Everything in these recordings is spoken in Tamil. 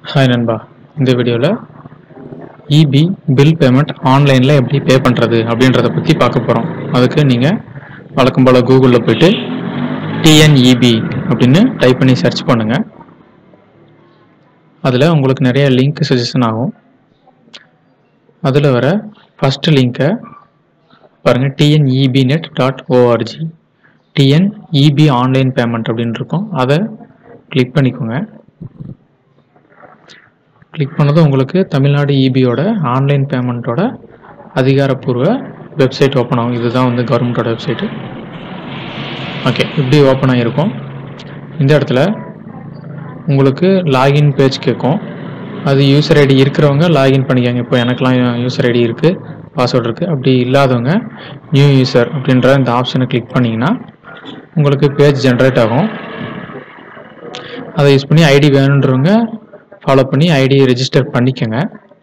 ஹாய் நண்பா இந்த வீடியோவில் இபி பில் பேமெண்ட் ஆன்லைனில் எப்படி பே பண்ணுறது அப்படின்றத பற்றி பார்க்க போகிறோம் அதுக்கு நீங்கள் வழக்கம் போல் கூகுளில் போயிட்டு டிஎன்இபி அப்படின்னு டைப் பண்ணி சர்ச் பண்ணுங்கள் அதில் உங்களுக்கு நிறைய லிங்க் சஜஷன் ஆகும் அதில் வர ஃபஸ்ட்டு லிங்க்கை பாருங்கள் TNEB net dot org TNEB online payment அப்படின்னு இருக்கும் அதை கிளிக் பண்ணிக்கோங்க கிளிக் பண்ணதும் உங்களுக்கு தமிழ்நாடு இபியோட ஆன்லைன் பேமெண்ட்டோட அதிகாரப்பூர்வ வெப்சைட் ஓப்பன் ஆகும் இதுதான் வந்து கவர்மெண்ட்டோட வெப்சைட்டு ஓகே இப்படி ஓப்பன் ஆகிருக்கும் இந்த இடத்துல உங்களுக்கு லாகின் பேஜ் கேட்கும் அது யூசர் ஐடி இருக்கிறவங்க லாகின் பண்ணிக்கோங்க இப்போ எனக்கெலாம் யூசர் ஐடி இருக்குது பாஸ்வேர்டு இருக்குது அப்படி இல்லாதவங்க நியூ யூசர் அப்படின்ற இந்த ஆப்ஷனை கிளிக் பண்ணிங்கன்னா உங்களுக்கு பேஜ் ஜென்ரேட் ஆகும் அதை யூஸ் பண்ணி ஐடி வேணுன்றவங்க ஃபாலோ பண்ணி ஐடி ரெஜிஸ்டர் பண்ணிக்கோங்க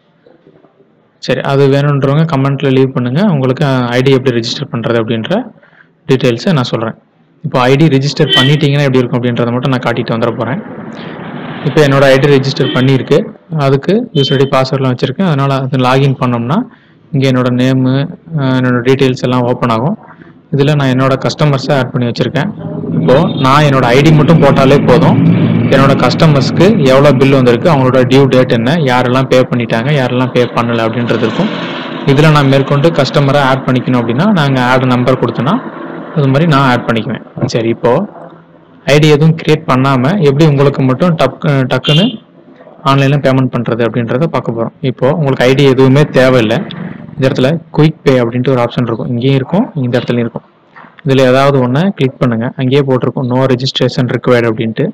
சரி அது வேணுன்றவங்க கமெண்ட்டில் லீவ் பண்ணுங்கள் உங்களுக்கு ஐடி எப்படி ரெஜிஸ்டர் பண்ணுறது அப்படின்ற டீட்டெயில்ஸை நான் சொல்கிறேன் இப்போ ஐடி ரெஜிஸ்டர் பண்ணிட்டீங்கன்னா எப்படி இருக்கும் அப்படின்றத மட்டும் நான் காட்டிட்டு வந்துட போகிறேன் இப்போ என்னோட ஐடி ரெஜிஸ்டர் பண்ணியிருக்கு அதுக்கு யூஸ் ஐடி பாஸ்வேர்ட்லாம் வச்சுருக்கேன் அதனால் அது லாகின் பண்ணோம்னா இங்கே என்னோட நேமு என்னோட டீட்டெயில்ஸ் எல்லாம் ஓப்பன் ஆகும் இதில் நான் என்னோட கஸ்டமர்ஸை ஆட் பண்ணி வச்சுருக்கேன் இப்போது நான் என்னோட ஐடி மட்டும் போட்டாலே போதும் என்னோட கஸ்டமர்ஸ்க்கு எவ்வளோ பில் வந்திருக்கு அவங்களோட டியூ டேட் என்ன யாரெல்லாம் பே பண்ணிட்டாங்க யாரெல்லாம் பே பண்ணலை அப்படின்றது இருக்கும் இதில் நான் மேற்கொண்டு கஸ்டமரை ஆட் பண்ணிக்கணும் அப்படின்னா நாங்கள் ஆட் நம்பர் கொடுத்தோன்னா அது மாதிரி நான் ஆட் பண்ணிக்குவேன் சரி இப்போது ஐடி எதுவும் கிரியேட் பண்ணாமல் எப்படி உங்களுக்கு மட்டும் டக் டக்குன்னு ஆன்லைனில் பேமெண்ட் பண்ணுறது அப்படின்றத பார்க்க போகிறோம் இப்போது உங்களுக்கு ஐடி எதுவுமே தேவையில்லை இந்த இடத்துல குயிக் பே அப்படின்ட்டு ஒரு ஆப்ஷன் இருக்கும் இங்கேயும் இருக்கும் இந்த இடத்துலையும் இருக்கும் இதில் ஏதாவது ஒன்று கிளிக் பண்ணுங்கள் அங்கேயே போட்டிருக்கும் நோ ரெஜிஸ்ட்ரேஷன் ரிக்வயர்டு அப்படின்ட்டு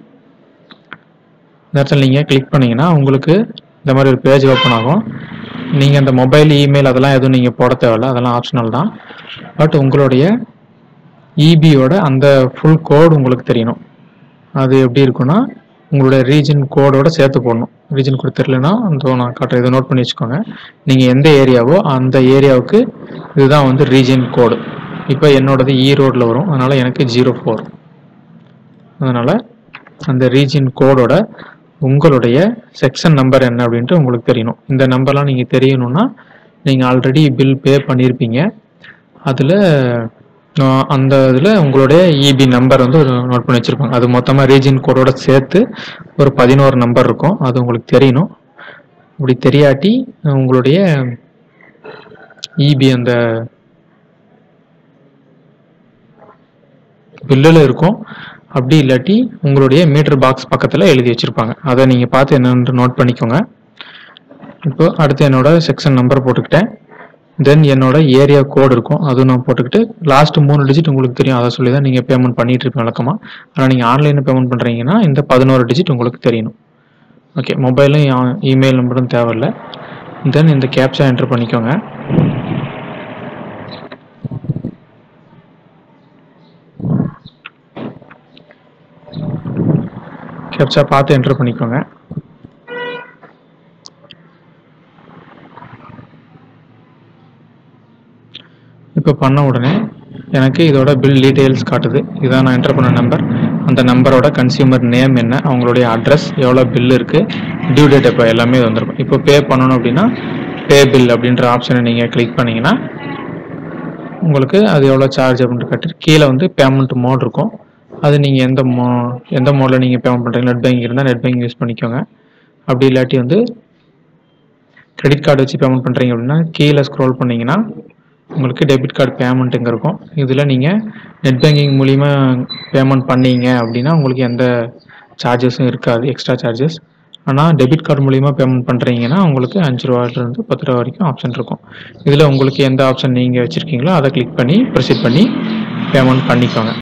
இந்த இடத்துல நீங்கள் கிளிக் பண்ணிங்கன்னா உங்களுக்கு இந்த மாதிரி ஒரு பேஜ் ஓப்பன் ஆகும் நீங்கள் அந்த மொபைல் இமெயில் அதெல்லாம் எதுவும் நீங்கள் போட தேவையில்ல அதெல்லாம் ஆப்ஷனல் தான் பட் உங்களுடைய இபியோட அந்த ஃபுல் கோடு உங்களுக்கு தெரியணும் அது எப்படி இருக்குன்னா உங்களுடைய ரீஜன் கோடோட சேர்த்து போடணும் ரீஜன் கோட் தெரியலனா அந்த நான் காட்டுறேன் இதை நோட் பண்ணி வச்சுக்கோங்க நீங்கள் எந்த ஏரியாவோ அந்த ஏரியாவுக்கு இதுதான் வந்து ரீஜன் கோடு இப்போ என்னோடது ஈரோடில் வரும் அதனால் எனக்கு ஜீரோ ஃபோர் அதனால் அந்த ரீஜன் கோடோட உங்களுடைய செக்ஷன் நம்பர் என்ன அப்படின்ட்டு உங்களுக்கு தெரியணும் இந்த நம்பர்லாம் நீங்கள் தெரியணும்னா நீங்கள் ஆல்ரெடி பில் பே பண்ணியிருப்பீங்க அதில் அந்த இதில் உங்களுடைய இபி நம்பர் வந்து ஒரு நோட் பண்ணி வச்சுருப்பாங்க அது மொத்தமாக ரீஜன் கோடோட சேர்த்து ஒரு பதினோரு நம்பர் இருக்கும் அது உங்களுக்கு தெரியணும் அப்படி தெரியாட்டி உங்களுடைய இபி அந்த பில்லில் இருக்கும் அப்படி இல்லாட்டி உங்களுடைய மீட்டர் பாக்ஸ் பக்கத்தில் எழுதி வச்சுருப்பாங்க அதை நீங்கள் பார்த்து என்னென்று நோட் பண்ணிக்கோங்க இப்போ அடுத்து என்னோட செக்ஷன் நம்பர் போட்டுக்கிட்டேன் தென் என்னோட ஏரியா கோடு இருக்கும் அதுவும் நான் போட்டுக்கிட்டு லாஸ்ட் மூணு டிஜிட் உங்களுக்கு தெரியும் அதை சொல்லி தான் நீங்கள் பேமெண்ட் பண்ணிட்டு இருப்பீங்க வழக்கமாக ஆனால் நீங்கள் ஆன்லைனில் பேமெண்ட் பண்ணுறீங்கன்னா இந்த பதினோரு டிஜிட் உங்களுக்கு தெரியணும் ஓகே மொபைலும் இமெயில் நம்பரும் தேவையில்லை தென் இந்த கேப்சா என்ட்ரு பண்ணிக்கோங்க கேப்சா பார்த்து என்ட்ரு பண்ணிக்கோங்க இப்போ பண்ண உடனே எனக்கு இதோட பில் டீட்டெயில்ஸ் காட்டுது இதான் நான் என்டர் பண்ண நம்பர் அந்த நம்பரோட கன்சியூமர் நேம் என்ன அவங்களுடைய அட்ரஸ் எவ்வளோ பில் இருக்குது டியூ டேட் எப்போ எல்லாமே இது வந்துருக்கும் இப்போ பே பண்ணணும் அப்படின்னா பே பில் அப்படின்ற ஆப்ஷனை நீங்கள் கிளிக் பண்ணிங்கன்னா உங்களுக்கு அது எவ்வளோ சார்ஜ் அப்படின்ட்டு கட்டி கீழே வந்து பேமெண்ட் மோட் இருக்கும் அது நீங்கள் எந்த மோ எந்த மோடில் நீங்கள் பேமெண்ட் பண்ணுறீங்க நெட் பேங்கிங் இருந்தால் நெட் பேங்கிங் யூஸ் பண்ணிக்கோங்க அப்படி இல்லாட்டி வந்து கிரெடிட் கார்டு வச்சு பேமெண்ட் பண்ணுறீங்க அப்படின்னா கீழே ஸ்க்ரோல் பண்ணிங்கன்னா உங்களுக்கு டெபிட் கார்டு பேமெண்ட் இங்கே இருக்கும் இதில் நீங்கள் நெட் பேங்கிங் மூலிமா பேமெண்ட் பண்ணீங்க அப்படின்னா உங்களுக்கு எந்த சார்ஜஸும் இருக்காது எக்ஸ்ட்ரா சார்ஜஸ் ஆனால் டெபிட் கார்டு மூலிமா பேமெண்ட் பண்ணுறீங்கன்னா உங்களுக்கு அஞ்சு ரூபாயிலிருந்து பத்து ரூபா வரைக்கும் ஆப்ஷன் இருக்கும் இதில் உங்களுக்கு எந்த ஆப்ஷன் நீங்கள் வச்சுருக்கீங்களோ அதை கிளிக் பண்ணி ப்ரொசீட் பண்ணி பேமெண்ட் பண்ணிக்கோங்க